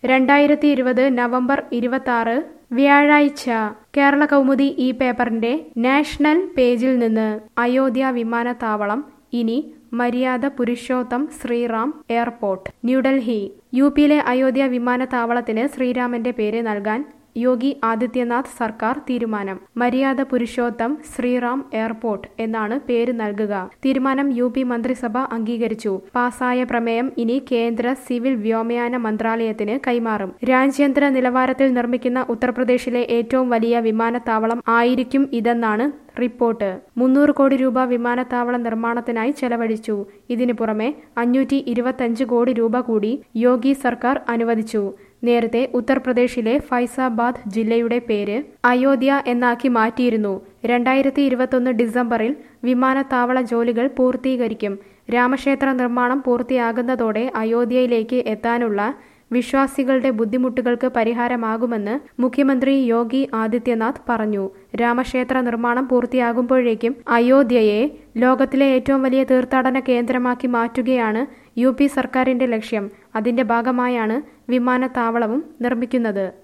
രണ്ടായിരത്തി ഇരുപത് നവംബർ ഇരുപത്തി ആറ് വ്യാഴാഴ്ച കേരള കൗമുദി ഈ പേപ്പറിന്റെ നാഷണൽ പേജിൽ നിന്ന് അയോധ്യ വിമാനത്താവളം ഇനി മര്യാദ പുരുഷോത്തം ശ്രീറാം എയർപോർട്ട് ന്യൂഡൽഹി യു പിയിലെ അയോധ്യ വിമാനത്താവളത്തിന് ശ്രീരാമന്റെ പേര് നൽകാൻ യോഗി ആദിത്യനാഥ് സർക്കാർ തീരുമാനം മര്യാദ പുരുഷോത്തം ശ്രീറാം എയർപോർട്ട് എന്നാണ് പേര് നൽകുക തീരുമാനം യു പി മന്ത്രിസഭ അംഗീകരിച്ചു പാസായ പ്രമേയം ഇനി കേന്ദ്ര സിവിൽ വ്യോമയാന മന്ത്രാലയത്തിന് കൈമാറും രാജ്യാന്തര നിലവാരത്തിൽ നിർമ്മിക്കുന്ന ഉത്തർപ്രദേശിലെ ഏറ്റവും വലിയ വിമാനത്താവളം ആയിരിക്കും ഇതെന്നാണ് റിപ്പോർട്ട് മുന്നൂറ് കോടി രൂപ വിമാനത്താവള നിർമ്മാണത്തിനായി ചെലവഴിച്ചു ഇതിനു പുറമെ അഞ്ഞൂറ്റി ഇരുപത്തഞ്ച് കോടി രൂപ കൂടി യോഗി സർക്കാർ അനുവദിച്ചു നേരത്തെ ഉത്തർപ്രദേശിലെ ഫൈസാബാദ് ജില്ലയുടെ പേര് അയോധ്യ എന്നാക്കി മാറ്റിയിരുന്നു രണ്ടായിരത്തി ഇരുപത്തൊന്ന് ഡിസംബറിൽ വിമാനത്താവള ജോലികൾ പൂർത്തീകരിക്കും രാമക്ഷേത്ര നിർമ്മാണം പൂർത്തിയാകുന്നതോടെ അയോധ്യയിലേക്ക് എത്താനുള്ള വിശ്വാസികളുടെ ബുദ്ധിമുട്ടുകൾക്ക് പരിഹാരമാകുമെന്ന് മുഖ്യമന്ത്രി യോഗി ആദിത്യനാഥ് പറഞ്ഞു രാമക്ഷേത്ര നിർമ്മാണം പൂർത്തിയാകുമ്പോഴേക്കും അയോധ്യയെ ലോകത്തിലെ ഏറ്റവും വലിയ തീർത്ഥാടന കേന്ദ്രമാക്കി മാറ്റുകയാണ് യു പി സർക്കാരിന്റെ ലക്ഷ്യം അതിന്റെ ഭാഗമായാണ് വിമാനത്താവളവും നിർമ്മിക്കുന്നത്